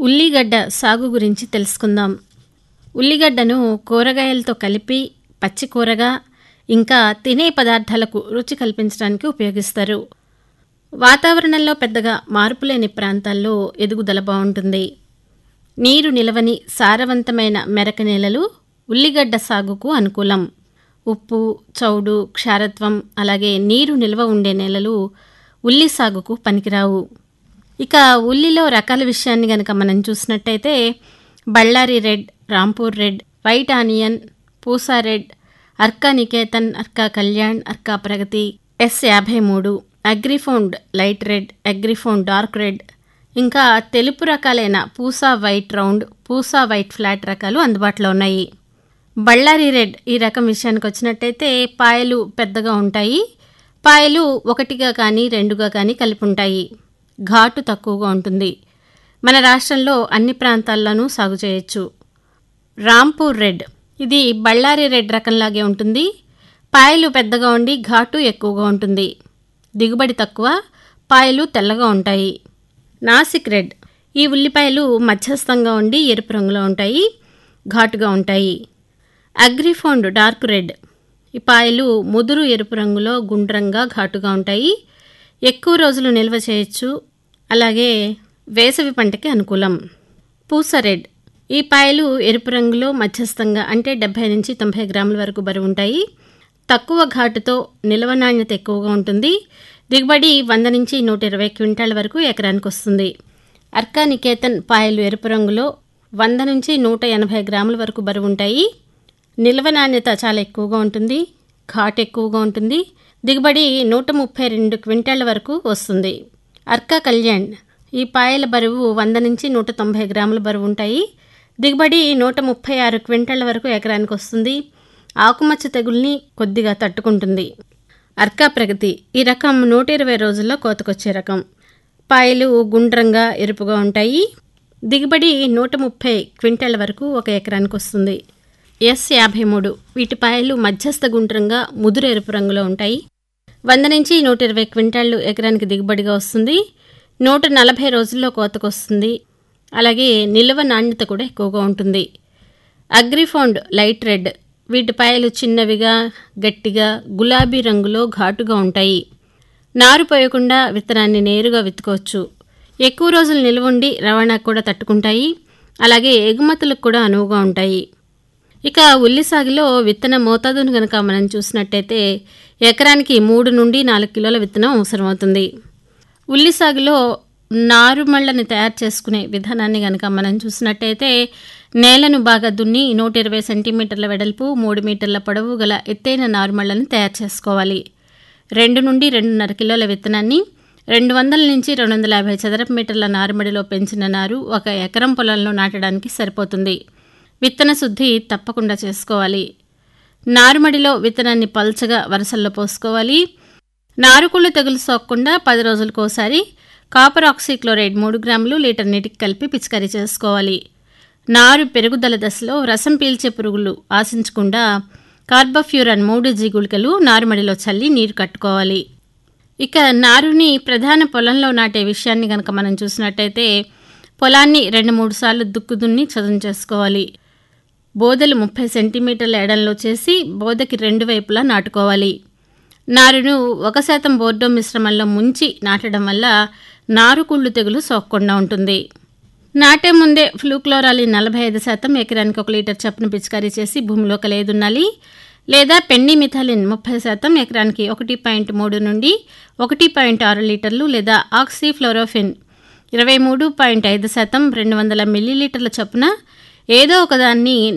ఉల్లిగడ్డ సాగు గురించి తెలుసుకుందాం ఉల్లిగడ్డను కూరగాయలతో కలిపి పచ్చి కూరగా ఇంకా తినే పదార్థాలకు రుచి కల్పించడానికి ఉపయోగిస్తారు వాతావరణంలో పెద్దగా మార్పు లేని ప్రాంతాల్లో ఎదుగుదల బాగుంటుంది నీరు నిలవని సారవంతమైన మెరక నేలలు ఉల్లిగడ్డ సాగుకు అనుకూలం ఉప్పు చౌడు క్షారత్వం అలాగే నీరు నిల్వ ఉండే నేలలు ఉల్లి సాగుకు పనికిరావు ఇక ఉల్లిలో రకాల విషయాన్ని గనక మనం చూసినట్టయితే Bellary red Rampur red white onion Pusa red Arka Niketan Arka Kalyan Arka Pragati S యాభై మూడు Agrifound light red Agrifound dark red ఇంకా తెలుపు రకాలైన Pusa white round Pusa white flat రకాలు అందుబాటులో ఉన్నాయి బళ్ళారి రెడ్ ఈ రకం విషయానికి వచ్చినట్టయితే పాయలు పెద్దగా ఉంటాయి పాయలు ఒకటిగా కానీ రెండుగా కానీ కలిపి ఉంటాయి ఘాటు తక్కువగా ఉంటుంది మన రాష్ట్రంలో అన్ని ప్రాంతాల్లోనూ సాగు చేయొచ్చు రాంపూర్ రెడ్ ఇది బళ్ళారి రెడ్ రకంలాగే ఉంటుంది పాయలు పెద్దగా ఉండి ఘాటు ఎక్కువగా ఉంటుంది దిగుబడి తక్కువ పాయలు తెల్లగా ఉంటాయి నాసిక్ రెడ్ ఈ ఉల్లిపాయలు మధ్యస్థంగా ఉండి ఎరుపు రంగులో ఉంటాయి ఘాటుగా ఉంటాయి అగ్రిఫోండ్ డార్క్ రెడ్ ఈ పాయలు ముదురు ఎరుపు రంగులో గుండ్రంగా ఘాటుగా ఉంటాయి ఎక్కువ రోజులు నిల్వ చేయొచ్చు అలాగే వేసవి పంటకి అనుకూలం పూస రెడ్ ఈ పాయలు ఎరుపు రంగులో మధ్యస్థంగా అంటే డెబ్బై నుంచి తొంభై గ్రాముల వరకు బరువు ఉంటాయి తక్కువ ఘాటుతో నిల్వ నాణ్యత ఎక్కువగా ఉంటుంది దిగుబడి వంద నుంచి నూట ఇరవై క్వింటాల వరకు ఎకరానికి వస్తుంది అర్కా నికేతన్ పాయలు ఎరుపు రంగులో వంద నుంచి నూట ఎనభై గ్రాముల వరకు బరువు ఉంటాయి నిల్వ నాణ్యత చాలా ఎక్కువగా ఉంటుంది ఘాట్ ఎక్కువగా ఉంటుంది దిగుబడి నూట ముప్పై రెండు క్వింటాల వరకు వస్తుంది అర్కా కళ్యాణ్ ఈ పాయల బరువు వంద నుంచి నూట తొంభై గ్రాముల బరువు ఉంటాయి దిగుబడి నూట ముప్పై ఆరు క్వింటాల వరకు ఎకరానికి వస్తుంది ఆకుమచ్చ తెగుల్ని కొద్దిగా తట్టుకుంటుంది అర్కా ప్రగతి ఈ రకం నూట ఇరవై రోజుల్లో కోతకొచ్చే రకం పాయలు గుండ్రంగా ఎరుపుగా ఉంటాయి దిగుబడి నూట ముప్పై క్వింటాల వరకు ఒక ఎకరానికి వస్తుంది ఎస్ యాభై మూడు వీటి పాయలు మధ్యస్థ గుండ్రంగా ముదురు ఎరుపు రంగులో ఉంటాయి వంద నుంచి నూట ఇరవై క్వింటాళ్ళు ఎకరానికి దిగుబడిగా వస్తుంది నూట నలభై రోజుల్లో కోతకొస్తుంది అలాగే నిల్వ నాణ్యత కూడా ఎక్కువగా ఉంటుంది అగ్రిఫోండ్ లైట్ రెడ్ వీటి పాయలు చిన్నవిగా గట్టిగా గులాబీ రంగులో ఘాటుగా ఉంటాయి నారు పోయకుండా విత్తనాన్ని నేరుగా విత్తుకోవచ్చు ఎక్కువ రోజులు నిల్వుండి రవాణాకు కూడా తట్టుకుంటాయి అలాగే ఎగుమతులకు కూడా అనువుగా ఉంటాయి ఇక ఉల్లి సాగులో విత్తన మోతాదును కనుక మనం చూసినట్టయితే ఎకరానికి మూడు నుండి నాలుగు కిలోల విత్తనం అవసరమవుతుంది ఉల్లి సాగులో నారుమళ్ళని తయారు చేసుకునే విధానాన్ని కనుక మనం చూసినట్టయితే నేలను బాగా దున్ని నూట ఇరవై సెంటీమీటర్ల వెడల్పు మూడు మీటర్ల పొడవు గల ఎత్తైన నారుమళ్ళని తయారు చేసుకోవాలి రెండు నుండి రెండున్నర కిలోల విత్తనాన్ని రెండు వందల నుంచి రెండు వందల యాభై చదరపు మీటర్ల నారుమడిలో పెంచిన నారు ఒక ఎకరం పొలంలో నాటడానికి సరిపోతుంది విత్తన శుద్ధి తప్పకుండా చేసుకోవాలి నారుమడిలో విత్తనాన్ని పల్చగా వరుసల్లో పోసుకోవాలి నారుకుళ్ళు తెగులు సోకకుండా పది రోజులకోసారి కాపర్ ఆక్సీక్లోరైడ్ మూడు గ్రాములు లీటర్ నీటికి కలిపి పిచికారీ చేసుకోవాలి నారు పెరుగుదల దశలో రసం పీల్చే పురుగులు ఆశించకుండా కార్బోఫ్యూరన్ మూడు జీగుళికలు నారుమడిలో చల్లి నీరు కట్టుకోవాలి ఇక నారుని ప్రధాన పొలంలో నాటే విషయాన్ని కనుక మనం చూసినట్టయితే పొలాన్ని రెండు మూడు సార్లు దుక్కు దున్ని చదును చేసుకోవాలి బోదలు ముప్పై సెంటీమీటర్ల ఎడంలో చేసి బోదకి రెండు వైపులా నాటుకోవాలి నారును ఒక శాతం బోర్డో మిశ్రమంలో ముంచి నాటడం వల్ల నారుకుళ్ళు తెగులు సోకకుండా ఉంటుంది నాటే ముందే ఫ్లూక్లోరాలి నలభై ఐదు శాతం ఎకరానికి ఒక లీటర్ చప్పును పిచికారీ చేసి భూమిలో కలేదున్నాలి లేదా పెండి మిథాలిన్ ముప్పై శాతం ఎకరానికి ఒకటి పాయింట్ మూడు నుండి ఒకటి పాయింట్ ఆరు లీటర్లు లేదా ఆక్సీ ఫ్లోరోఫిన్ ఇరవై మూడు పాయింట్ ఐదు శాతం రెండు వందల మిల్లీలీటర్ల చొప్పున ఏదో ఒకదాన్ని